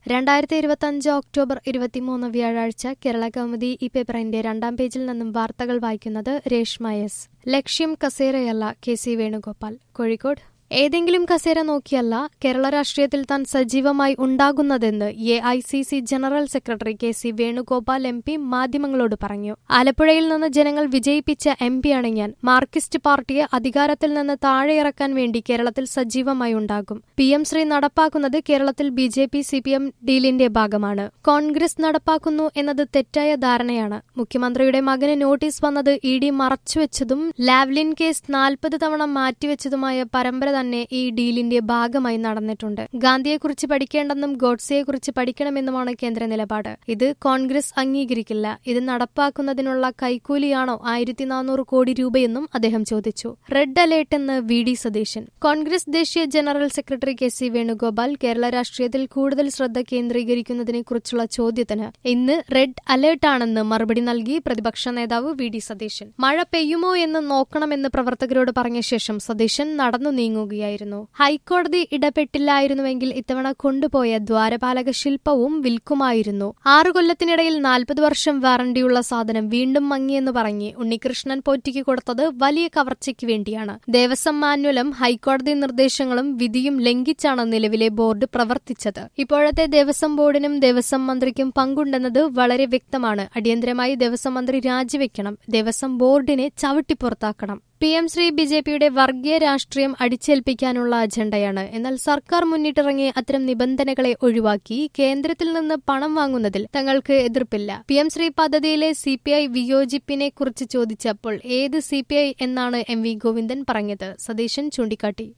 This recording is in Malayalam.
രണ്ടായിരത്തി ഇരുപത്തിയഞ്ച് ഒക്ടോബർ ഇരുപത്തിമൂന്ന് വ്യാഴാഴ്ച കേരള കൗമുദി ഈ പേപ്പറിന്റെ രണ്ടാം പേജിൽ നിന്നും വാർത്തകൾ വായിക്കുന്നത് രേഷ്മ എസ് ലക്ഷ്യം കസേരയല്ല കെ സി വേണുഗോപാൽ കോഴിക്കോട് ഏതെങ്കിലും കസേര നോക്കിയല്ല കേരള രാഷ്ട്രീയത്തിൽ താൻ സജീവമായി ഉണ്ടാകുന്നതെന്ന് A I C C general secretary K C Venugopal M P മാധ്യമങ്ങളോട് പറഞ്ഞു ആലപ്പുഴയിൽ നിന്ന് ജനങ്ങൾ വിജയിപ്പിച്ച എം പിയാണ് ഞാൻ മാർക്സിസ്റ്റ് പാർട്ടിയെ അധികാരത്തിൽ നിന്ന് താഴെയിറക്കാൻ വേണ്ടി കേരളത്തിൽ സജീവമായി ഉണ്ടാകും പി എം ശ്രീ നടപ്പാക്കുന്നത് കേരളത്തിൽ B J P C P M ഡീലിന്റെ ഭാഗമാണ് കോൺഗ്രസ് നടപ്പാക്കുന്നു എന്നത് തെറ്റായ ധാരണയാണ് മുഖ്യമന്ത്രിയുടെ മകന് നോട്ടീസ് വന്നത് ഇ ഡി മറച്ചുവെച്ചതും ലാവ്ലിൻ കേസ് നാൽപ്പത് തവണ മാറ്റിവെച്ചതുമായ പരമ്പര തന്നെ ഈ ഡീലിന്റെ ഭാഗമായി നടന്നിട്ടുണ്ട് ഗാന്ധിയെക്കുറിച്ച് പഠിക്കേണ്ടെന്നും ഗോഡ്സെയെക്കുറിച്ച് പഠിക്കണമെന്നുമാണ് കേന്ദ്ര നിലപാട് ഇത് കോൺഗ്രസ് അംഗീകരിക്കില്ല ഇത് നടപ്പാക്കുന്നതിനുള്ള കൈക്കൂലിയാണോ ആയിരത്തി നാനൂറ് കോടി രൂപയെന്നും അദ്ദേഹം ചോദിച്ചു റെഡ് അലേർട്ട് എന്ന് വി ഡി സതീശൻ കോൺഗ്രസ് ദേശീയ general secretary K C Venugopal Kerala രാഷ്ട്രീയത്തിൽ കൂടുതൽ ശ്രദ്ധ കേന്ദ്രീകരിക്കുന്നതിനെ കുറിച്ചുള്ള ചോദ്യത്തിന് ഇന്ന് റെഡ് അലേർട്ടാണെന്ന് മറുപടി നൽകി പ്രതിപക്ഷ നേതാവ് വി ഡി സതീശൻ മഴ പെയ്യുമോ എന്ന് നോക്കണമെന്ന് പ്രവർത്തകരോട് പറഞ്ഞ ശേഷം സതീശൻ നടന്നു നീങ്ങുകയായിരുന്നു ഹൈക്കോടതി ഇടപെട്ടില്ലായിരുന്നുവെങ്കിൽ ഇത്തവണ കൊണ്ടുപോയ ദ്വാരപാലക ശില്പവും വിൽക്കുമായിരുന്നു ആറു കൊല്ലത്തിനിടയിൽ നാൽപ്പത് വർഷം വാറണ്ടിയുള്ള സാധനം വീണ്ടും മങ്ങിയെന്ന് പറഞ്ഞ് ഉണ്ണികൃഷ്ണൻ പോറ്റിക്ക് കൊടുത്തത് വലിയ കവർച്ചയ്ക്ക് വേണ്ടിയാണ് ദേവസ്വം മാനുവലും ഹൈക്കോടതി നിർദ്ദേശങ്ങളും വിധിയും ലംഘിച്ചാണ് നിലവിലെ ബോർഡ് പ്രവർത്തിച്ചത് ഇപ്പോഴത്തെ ദേവസ്വം ബോർഡിനും ദേവസ്വം മന്ത്രിക്കും പങ്കുണ്ടെന്നത് വളരെ വ്യക്തമാണ് അടിയന്തരമായി ദേവസ്വം മന്ത്രി രാജിവെക്കണം ദേവസ്വം ബോർഡിനെ ചവിട്ടിപ്പുറത്താക്കണം P M Shri B J പിയുടെ വർഗീയ രാഷ്ട്രീയം അടിച്ചേൽപ്പിക്കാനുള്ള അജണ്ടയാണ് എന്നാൽ സർക്കാർ മുന്നിട്ടിറങ്ങി അത്തരം നിബന്ധനകളെ ഒഴിവാക്കി കേന്ദ്രത്തിൽ നിന്ന് പണം വാങ്ങുന്നതിൽ തങ്ങൾക്ക് എതിർപ്പില്ല പി എം ശ്രീ പദ്ധതിയിലെ സി പി ഐ വിയോജിപ്പിനെ കുറിച്ച് ചോദിച്ചപ്പോൾ ഏത് സി പി ഐ എന്നാണ് എം വി ഗോവിന്ദൻ പറഞ്ഞത് സതീശൻ ചൂണ്ടിക്കാട്ടി